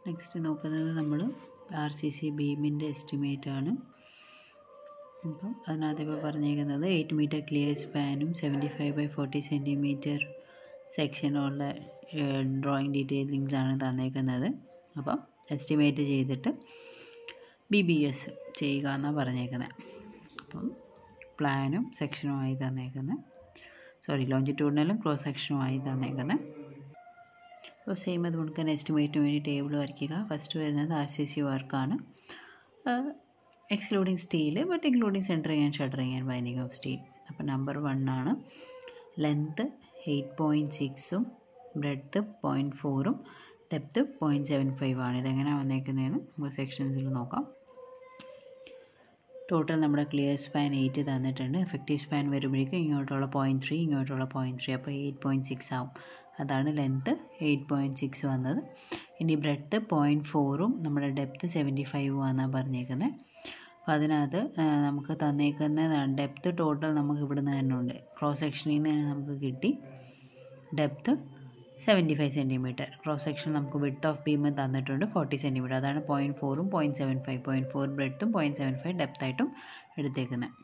next നോക്കുന്നത് നമ്മൾ R C C ബീമിൻ്റെ എസ്റ്റിമേറ്റ് ആണ് അപ്പം അതിനകത്ത് ഇപ്പോൾ പറഞ്ഞേക്കുന്നത് എയ്റ്റ് മീറ്റർ ക്ലിയർ സ്പാനും seventy five by forty centimetre സെക്ഷനുള്ള ഡ്രോയിങ് ഡീറ്റെയിലിങ്സ് ആണ് തന്നേക്കുന്നത് അപ്പം എസ്റ്റിമേറ്റ് ചെയ്തിട്ട് ബി ബി എസ് ചെയ്യുക എന്നാണ് പറഞ്ഞേക്കുന്നത് അപ്പം പ്ലാനും സെക്ഷനുമായി തന്നേക്കുന്നത് സോറി ലോഞ്ചിറ്റ്യൂഡിനലും ക്രോസ് സെക്ഷനുമായി തന്നേക്കുന്നത് അപ്പോൾ സെയിം അതുകൊണ്ട് തന്നെ എസ്റ്റിമേറ്റിന് വേണ്ടി ടേബിൾ വരയ്ക്കുക ഫസ്റ്റ് വരുന്നത് ആർ സി സി വർക്കാണ് excluding steel but including centering and shuttering and binding of steel അപ്പോൾ നമ്പർ വൺ ആണ് ലെങ്ത്ത് എയ്റ്റ് പോയിൻറ്റ് സിക്സും ബ്രെഡ്ത്ത് പോയിൻറ്റ് ഫോറും ഡെപ്ത്ത് പോയിൻറ്റ് സെവൻ ഫൈവ് ആണ് ഇതെങ്ങനെയാണ് വന്നേക്കുന്നതെന്ന് നമുക്ക് സെക്ഷൻസിൽ നോക്കാം ടോട്ടൽ നമ്മുടെ ക്ലിയർ സ്പാൻ എയ്റ്റ് തന്നിട്ടുണ്ട് എഫക്റ്റീവ് സ്പാൻ വരുമ്പോഴേക്കും ഇങ്ങോട്ടുള്ള പോയിൻറ്റ് ത്രീ ഇങ്ങോട്ടുള്ള പോയിൻറ്റ് ത്രീ അപ്പോൾ എയ്റ്റ് പോയിൻറ്റ് സിക്സ് ആവും അതാണ് ലെങ്ത്ത് എയ്റ്റ് പോയിൻറ്റ് സിക്സ് വന്നത് ഇനി ബ്രെഡ്ത്ത് പോയിൻറ്റ് ഫോറും നമ്മുടെ ഡെപ്ത്ത് സെവൻറ്റി ഫൈവും ആണെന്നാണ് പറഞ്ഞേക്കുന്നത് അപ്പോൾ അതിനകത്ത് നമുക്ക് തന്നേക്കുന്ന ഡെപ്ത്ത് ടോട്ടൽ നമുക്ക് ഇവിടുന്ന് തന്നെ ഉണ്ട് ക്രോസ് സെക്ഷനിൽ നിന്ന് തന്നെ നമുക്ക് കിട്ടി depth seventy five centimetre cross section നമുക്ക് വിഡ്ത്ത് ഓഫ് ബീം തന്നിട്ടുണ്ട് ഫോർട്ടി സെൻറ്റിമീറ്റർ അതാണ് പോയിൻറ്റ് ഫോറും point seven five point four ബ്രെഡ്ത്തും പോയിൻറ്റ് സെവൻ ഫൈവ് ഡെപ്തായിട്ടും എടുത്തേക്കുന്നത്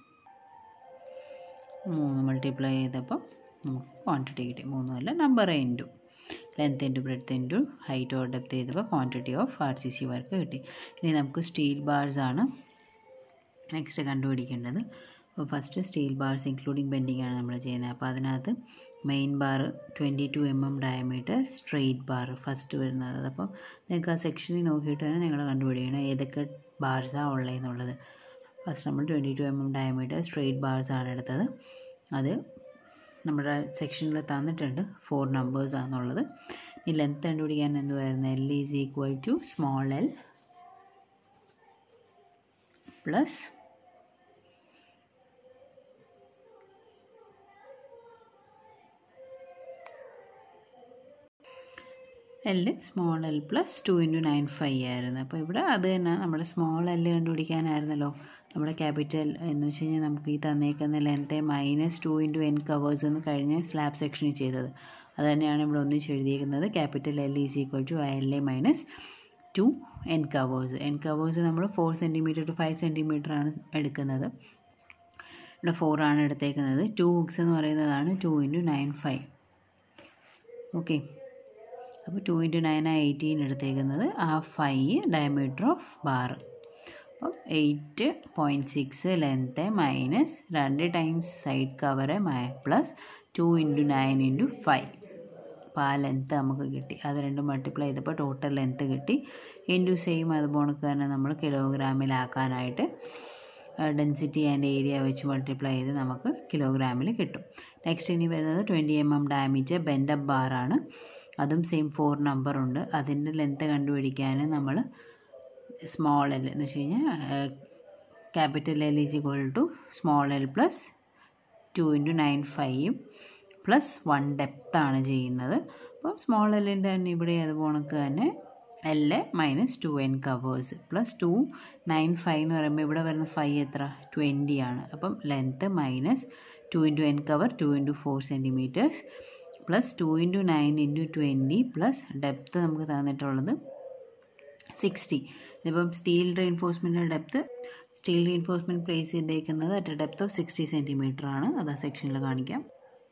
മൂന്ന് മൾട്ടിപ്ലൈ ചെയ്തപ്പോൾ നമുക്ക് ക്വാണ്ടിറ്റി കിട്ടി മൂന്നുമല്ല number into length into breadth into height or depth ചെയ്തപ്പോൾ quantity of R C C work കിട്ടി ഇനി നമുക്ക് സ്റ്റീൽ ബാർസ് ആണ് നെക്സ്റ്റ് കണ്ടുപിടിക്കേണ്ടത് അപ്പോൾ first steel bars including bending ആണ് നമ്മൾ ചെയ്യുന്നത് അപ്പോൾ അതിനകത്ത് main bar twenty two M M diameter straight bar first വരുന്നത് അപ്പോൾ നിങ്ങൾക്ക് ആ സെക്ഷനിൽ നോക്കിയിട്ട് തന്നെ നിങ്ങൾ കണ്ടുപിടിക്കണം ഏതൊക്കെ ബാർസാണ് ഉള്ളതെന്നുള്ളത് ഫസ്റ്റ് നമ്മൾ twenty two M M diameter straight bars ആണ് എടുത്തത് അത് നമ്മുടെ സെക്ഷനിൽ തന്നിട്ടുണ്ട് ഫോർ നമ്പേഴ്സ് ആണെന്നുള്ളത് ഈ ലെങ്ത് കണ്ടുപിടിക്കാൻ എന്തുവായിരുന്നു L is equal to small L plus L small L plus two into nine five ആയിരുന്നു അപ്പോൾ ഇവിടെ അത് തന്നെ നമ്മുടെ സ്മോൾ എൽ കണ്ടുപിടിക്കാനായിരുന്നല്ലോ നമ്മുടെ ക്യാപിറ്റൽ എന്ന് വെച്ച് കഴിഞ്ഞാൽ നമുക്ക് ഈ തന്നേക്കുന്ന ലെങ്ത്തെ minus two into N covers എന്ന് കഴിഞ്ഞ സ്ലാബ് സെക്ഷനിൽ ചെയ്തത് അത് തന്നെയാണ് ഇവിടെ ഒന്നിച്ച് എഴുതിയിരിക്കുന്നത് capital L is equal to I L A minus two N covers N covers നമ്മൾ four centimetre two five centimetre ആണ് എടുക്കുന്നത് ഇവിടെ ഫോർ ആണ് എടുത്തേക്കുന്നത് ടു ഹുക്സ് എന്ന് പറയുന്നതാണ് two into nine five okay അപ്പോൾ ടു ഇൻറ്റു നയൻ ആ എയ്റ്റീൻ എടുത്തേക്കുന്നത് ആ ഫൈവ് ഡയമീറ്റർ ഓഫ് ബാർ അപ്പം eight point six length minus രണ്ട് times side cover plus two into nine into five അപ്പോൾ ആ ലെങ്ത്ത് നമുക്ക് കിട്ടി അത് രണ്ടും മൾട്ടിപ്ലൈ ചെയ്തപ്പോൾ ടോട്ടൽ ലെങ്ത്ത് കിട്ടി ഇൻറ്റു സെയിം അതുപോലെ തന്നെ നമ്മൾ കിലോഗ്രാമിലാക്കാനായിട്ട് ഡെൻസിറ്റി ആൻഡ് ഏരിയ വെച്ച് മൾട്ടിപ്ലൈ ചെയ്ത് നമുക്ക് കിലോഗ്രാമിൽ കിട്ടും നെക്സ്റ്റ് ഇനി വരുന്നത് twenty M M damage bend up ബാറാണ് അതും സെയിം ഫോർ നമ്പർ ഉണ്ട് അതിൻ്റെ ലെങ്ത്ത് കണ്ടുപിടിക്കാൻ നമ്മൾ സ്മോൾ എൽ എന്ന് വെച്ച് കഴിഞ്ഞാൽ capital L is equal to small L plus two into nine five plus one ഡെപ്താണ് ചെയ്യുന്നത് അപ്പം സ്മോൾ എല്ലിൻ്റെ തന്നെ ഇവിടെ അതുപോലെ തന്നെ L minus two N covers plus two nine five എന്ന് പറയുമ്പോൾ ഇവിടെ വരുന്ന ഫൈവ് എത്ര ട്വൻറ്റി ആണ് അപ്പം length minus two into N cover two into four centimetres plus two into nine into twenty plus depth നമുക്ക് തന്നിട്ടുള്ളത് സിക്സ്റ്റി ഇതിപ്പം സ്റ്റീൽ റീൻഫോഴ്സ്മെൻറ്റിൻ്റെ ഡെപ്ത്ത് സ്റ്റീൽ റീൻഫോഴ്സ്മെൻറ്റ് പ്ലേസ് ചെയ്തേക്കുന്നത് at depth of sixty centimetre ആണ് അത് ആ സെക്ഷനിൽ കാണിക്കാം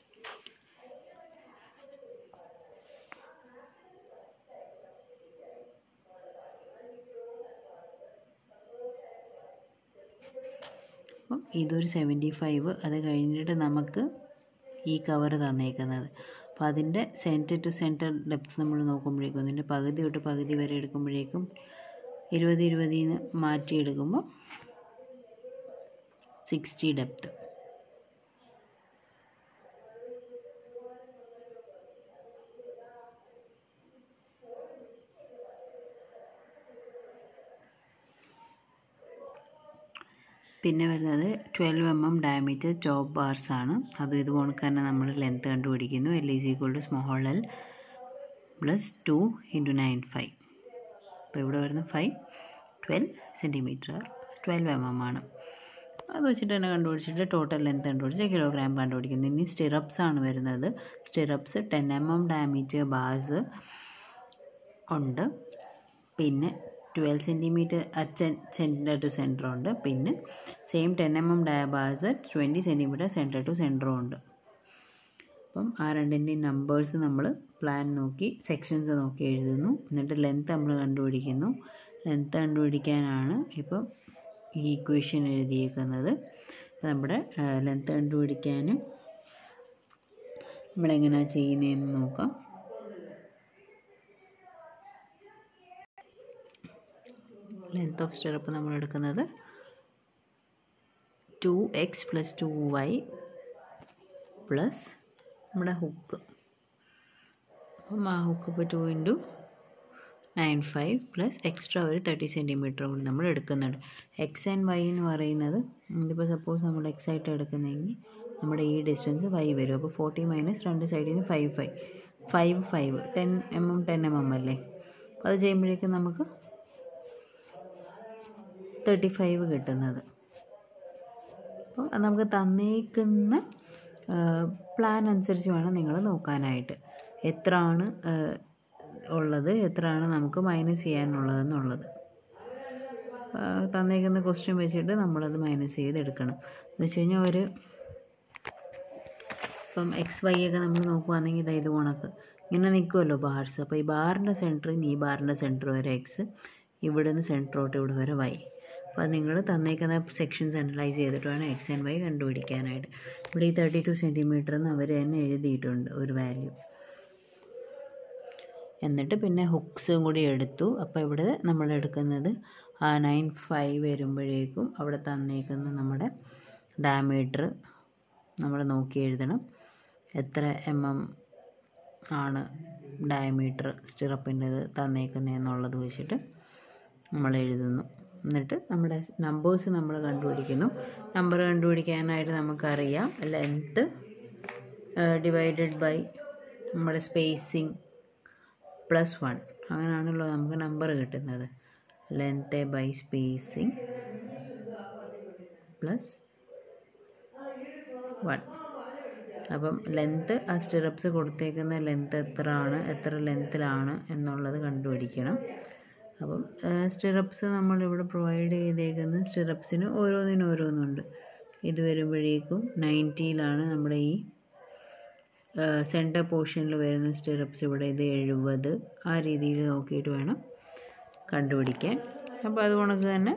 അപ്പം ഇതൊരു സെവൻറ്റി ഫൈവ് അത് കഴിഞ്ഞിട്ട് നമുക്ക് ഈ കവർ തന്നേക്കുന്നത് അപ്പോൾ അതിൻ്റെ സെൻറ്റർ ടു സെൻറ്റർ ഡെപ്ത് നമ്മൾ നോക്കുമ്പോഴേക്കും അതിൻ്റെ പകുതി തൊട്ട് പകുതി വരെ എടുക്കുമ്പോഴേക്കും ഇരുപത് ഇരുപതിൽ നിന്ന് മാറ്റിയെടുക്കുമ്പോൾ സിക്സ്റ്റി ഡെപ്ത് പിന്നെ വരുന്നത് twelve M M diameter top bars ആണ് അതും ഇതുപോലെ തന്നെ നമ്മൾ ലെങ്ത് കണ്ടുപിടിക്കുന്നു L is equal to small L plus two into nine five അപ്പോൾ ഇവിടെ വരുന്ന five twelve centimetre twelve M M ആണ് അത് വെച്ചിട്ട് തന്നെ കണ്ടുപിടിച്ചിട്ട് ടോട്ടൽ ലെങ്ത് കണ്ടുപിടിച്ച് കിലോഗ്രാം കണ്ടുപിടിക്കുന്നു ഇനി സ്റ്റിറപ്സ് ആണ് വരുന്നത് stirrups ten M M diameter bars ഉണ്ട് പിന്നെ twelve centimetre at centre to centre ഉണ്ട് പിന്നെ same ten M M dia bars twenty centimetre centre to സെൻറ്ററും ഉണ്ട് അപ്പം ആ രണ്ടിൻ്റെയും നമ്പേഴ്സ് നമ്മൾ പ്ലാൻ നോക്കി സെക്ഷൻസ് നോക്കി എഴുതുന്നു എന്നിട്ട് ലെങ്ത് നമ്മൾ കണ്ടുപിടിക്കുന്നു ലെങ്ത് കണ്ടുപിടിക്കാനാണ് ഇപ്പം ഈ ഇക്വേഷൻ എഴുതിയേക്കുന്നത് അപ്പം നമ്മുടെ ലെങ്ത് കണ്ടുപിടിക്കാൻ നമ്മളെങ്ങനെയാണ് ചെയ്യുന്നതെന്ന് നോക്കാം ലെങ്ത് ഓഫ് സ്റ്റിറപ്പ് നമ്മൾ എടുക്കുന്നത് two X plus two Y plus നമ്മുടെ ഹുക്ക് അപ്പം ആ ഹുക്ക് ഇപ്പോൾ two into nine five plus extra ഒരു തേർട്ടി സെൻറ്റിമീറ്റർ കൂടി നമ്മൾ എടുക്കുന്നുണ്ട് എക്സ് ആൻഡ് വൈ എന്ന് പറയുന്നത് ഇതിപ്പോൾ സപ്പോസ് നമ്മൾ എക്സ് ആയിട്ട് എടുക്കുന്നതെങ്കിൽ നമ്മുടെ ഈ ഡിസ്റ്റൻസ് വൈ വരും അപ്പോൾ ഫോർട്ടി മൈനസ് രണ്ട് സൈഡിൽ നിന്ന് five five five five ten M M ten M M അല്ലേ അത് ചെയ്യുമ്പോഴേക്കും നമുക്ക് തേർട്ടി ഫൈവ് കിട്ടുന്നത് അപ്പോൾ അത് നമുക്ക് തന്നേക്കുന്ന പ്ലാൻ അനുസരിച്ച് വേണം നിങ്ങൾ നോക്കാനായിട്ട് എത്രയാണ് ഉള്ളത് എത്രയാണ് നമുക്ക് മൈനസ് ചെയ്യാനുള്ളതെന്നുള്ളത് തന്നേക്കുന്ന ക്വസ്റ്റ്യൻ വെച്ചിട്ട് നമ്മളത് മൈനസ് ചെയ്തെടുക്കണം എന്ന് വെച്ച് കഴിഞ്ഞാൽ ഒരു ഇപ്പം എക്സ് വൈ ഒക്കെ നമ്മൾ നോക്കുവാണെങ്കിൽ ഇതാ ഇത് കണക്ക് ഇങ്ങനെ നിൽക്കുമല്ലോ ബാർസ് അപ്പോൾ ഈ ബാറിൻ്റെ സെൻറ്ററിൽ നിന്ന് ഈ ബാറിൻ്റെ സെൻറ്റർ വരെ എക്സ് ഇവിടെ നിന്ന് സെൻറ്ററോട്ട് ഇവിടെ വരെ വൈ അപ്പോൾ അത് നിങ്ങൾ തന്നേക്കുന്ന സെക്ഷൻ സെൻട്രലൈസ് ചെയ്തിട്ട് വേണം എക്സ് ആൻഡ് വൈ കണ്ടുപിടിക്കാനായിട്ട് ഇവിടെ ഈ തേർട്ടി ടു സെൻറ്റിമീറ്റർ എന്ന് അവർ തന്നെ എഴുതിയിട്ടുണ്ട് ഒരു വാല്യൂ എന്നിട്ട് പിന്നെ ഹുക്സും കൂടി എടുത്തു അപ്പോൾ ഇവിടെ നമ്മൾ എടുക്കുന്നത് ആ നയൻ ഫൈവ് വരുമ്പോഴേക്കും അവിടെ തന്നേക്കുന്ന നമ്മുടെ ഡയമീറ്റർ നമ്മൾ നോക്കി എഴുതണം എത്ര എം എം ആണ് ഡയമീറ്റർ സ്റ്റിറപ്പിൻ്റെത് തന്നേക്കുന്നതെന്നുള്ളത് വെച്ചിട്ട് നമ്മൾ എഴുതുന്നു എന്നിട്ട് നമ്മുടെ നമ്പേഴ്സ് നമ്മൾ കണ്ടുപിടിക്കുന്നു നമ്പർ കണ്ടുപിടിക്കാനായിട്ട് നമുക്കറിയാം ലെങ്ത്ത് ഡിവൈഡഡ് ബൈ നമ്മുടെ സ്പേസിങ് പ്ലസ് വൺ അങ്ങനെയാണല്ലോ നമുക്ക് നമ്പർ കിട്ടുന്നത് length by spacing plus one അപ്പം ലെങ്ത്ത് ആ സ്റ്റിറപ്സ് കൊടുത്തേക്കുന്ന ലെങ്ത്ത് എത്ര ആണ് എത്ര ലെങ്ത്തിലാണ് എന്നുള്ളത് കണ്ടുപിടിക്കണം അപ്പം സ്റ്റിറപ്സ് നമ്മളിവിടെ പ്രൊവൈഡ് ചെയ്തേക്കുന്ന സ്റ്റിറപ്സിന് ഓരോന്നിനും ഓരോന്നുണ്ട് ഇത് വരുമ്പോഴേക്കും നയൻറ്റിയിലാണ് നമ്മുടെ ഈ സെൻറ്റർ പോർഷനിൽ വരുന്ന സ്റ്റിറപ്സ് ഇവിടെ ഇത് എഴുപത് ആ രീതിയിൽ നോക്കിയിട്ട് വേണം കണ്ടുപിടിക്കാൻ അപ്പോൾ അതുകൊണ്ട് തന്നെ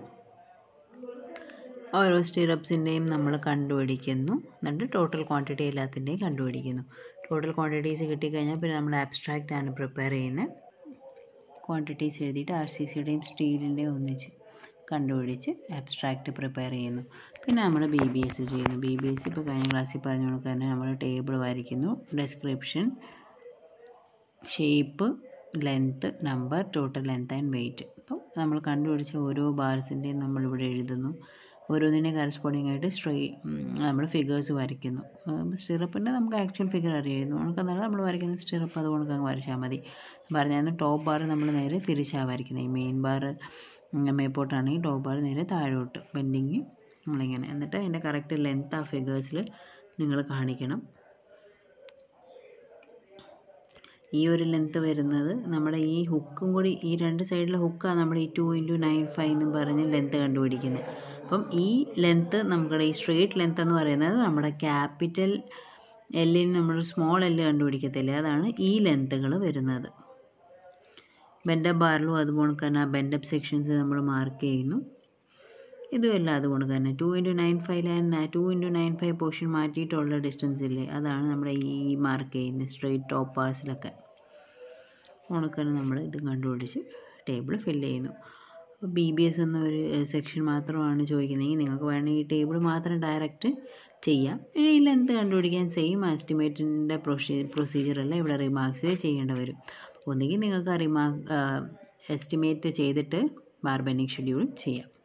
ഓരോ സ്റ്റിറപ്സിൻ്റെയും നമ്മൾ കണ്ടുപിടിക്കുന്നു എന്നിട്ട് ടോട്ടൽ ക്വാണ്ടിറ്റി എല്ലാത്തിൻ്റെയും കണ്ടുപിടിക്കുന്നു ടോട്ടൽ ക്വാണ്ടിറ്റീസ് കിട്ടിക്കഴിഞ്ഞാൽ പിന്നെ നമ്മൾ ആബ്സ്ട്രാക്റ്റ് ആണ് പ്രിപ്പയർ ചെയ്യുന്നത് ക്വാണ്ടിറ്റീസ് എഴുതിയിട്ട് ആർ സി സിയുടെയും സ്റ്റീലിൻ്റെയും ഒന്നിച്ച് കണ്ടുപിടിച്ച് ആബ്സ്ട്രാക്റ്റ് പ്രിപ്പയർ ചെയ്യുന്നു പിന്നെ നമ്മൾ ബി ബി എസ് ചെയ്യുന്നു ബി ബി എസ് ഇപ്പോൾ കഴിഞ്ഞ ക്ലാസ്സിൽ പറഞ്ഞ കണക്ക് തന്നെ നമ്മൾ ടേബിൾ വരയ്ക്കുന്നു description shape length number total length and weight അപ്പോൾ നമ്മൾ കണ്ടുപിടിച്ച ഓരോ ബാർസിൻ്റെയും നമ്മളിവിടെ എഴുതുന്നു ഓരോന്നിനെ കറസ്പോണ്ടിങ് ആയിട്ട് സ്ട്രൈ നമ്മൾ ഫിഗേഴ്സ് വരയ്ക്കുന്നു സ്റ്റിറപ്പിൻ്റെ നമുക്ക് ആക്ച്വൽ ഫിഗർ അറിയായിരുന്നു നമുക്കെന്നാലും നമ്മൾ വരയ്ക്കുന്ന സ്റ്റിറപ്പ് അതുകൊണ്ട് അങ്ങ് വരച്ചാൽ മതി പറഞ്ഞാൽ ടോപ്പ് ബാർ നമ്മൾ നേരെ തിരിച്ചാണ് വരയ്ക്കുന്നത് ഈ മെയിൻ ബാർ മേപ്പോട്ടാണെങ്കിൽ ടോപ്പ് ബാർ നേരെ താഴോട്ട് ബെൻഡിങ് നമ്മളിങ്ങനെ എന്നിട്ട് അതിൻ്റെ കറക്റ്റ് ലെങ്ത്ത് ആ ഫിഗേഴ്സിൽ നിങ്ങൾ കാണിക്കണം ഈ ഒരു ലെങ്ത്ത് വരുന്നത് നമ്മുടെ ഈ ഹുക്കും കൂടി ഈ രണ്ട് സൈഡിലെ ഹുക്കാണ് നമ്മൾ ഈ ടു ഇൻറ്റു നയൻ ഫൈവ് എന്നും പറഞ്ഞ് ലെങ്ത്ത് കണ്ടുപിടിക്കുന്നത് അപ്പം ഈ ലെങ്ത്ത് നമ്മുടെ ഈ സ്ട്രെയിറ്റ് ലെങ്ത്ത് എന്ന് പറയുന്നത് നമ്മുടെ ക്യാപിറ്റൽ എല്ലിന് നമ്മൾ സ്മോൾ എല്ല് കണ്ടുപിടിക്കത്തില്ലേ അതാണ് ഈ ലെങ്ത്തുകൾ വരുന്നത് ബെൻഡപ്പ് ബാറിലും അതുപോലെ തന്നെ ബെൻഡപ്പ് സെക്ഷൻസ് നമ്മൾ മാർക്ക് ചെയ്യുന്നു ഇതുമല്ല അതുകൊണ്ട് തന്നെ two into nine five and two into nine five portion മാറ്റിയിട്ടുള്ള ഡിസ്റ്റൻസ് ഇല്ലേ അതാണ് നമ്മുടെ ഈ മാർക്ക് ചെയ്യുന്നത് സ്ട്രെയിറ്റ് ടോപ്പ് പാസിലൊക്കെ ഉണക്കനെ നമ്മൾ ഇത് കണ്ടുപിടിച്ച് ടേബിൾ ഫില്ല് ചെയ്യുന്നു അപ്പോൾ ബി ബി എസ് എന്ന ഒരു സെക്ഷൻ മാത്രമാണ് ചോദിക്കുന്നതെങ്കിൽ നിങ്ങൾക്ക് വേണമെങ്കിൽ ഈ ടേബിൾ മാത്രം ഡയറക്റ്റ് ചെയ്യാം ഈ ലെങ്ത് കണ്ടുപിടിക്കാൻ സെയിം എസ്റ്റിമേറ്റിൻ്റെ പ്രൊസീ പ്രൊസീജിയറല്ല ഇവിടെ റിമാർക്സിൽ ചെയ്യേണ്ടി വരും ഒന്നുകിൽ നിങ്ങൾക്ക് റിമാർക്ക് എസ്റ്റിമേറ്റ് ചെയ്തിട്ട് ബാർബനിങ് ഷെഡ്യൂൾ ചെയ്യാം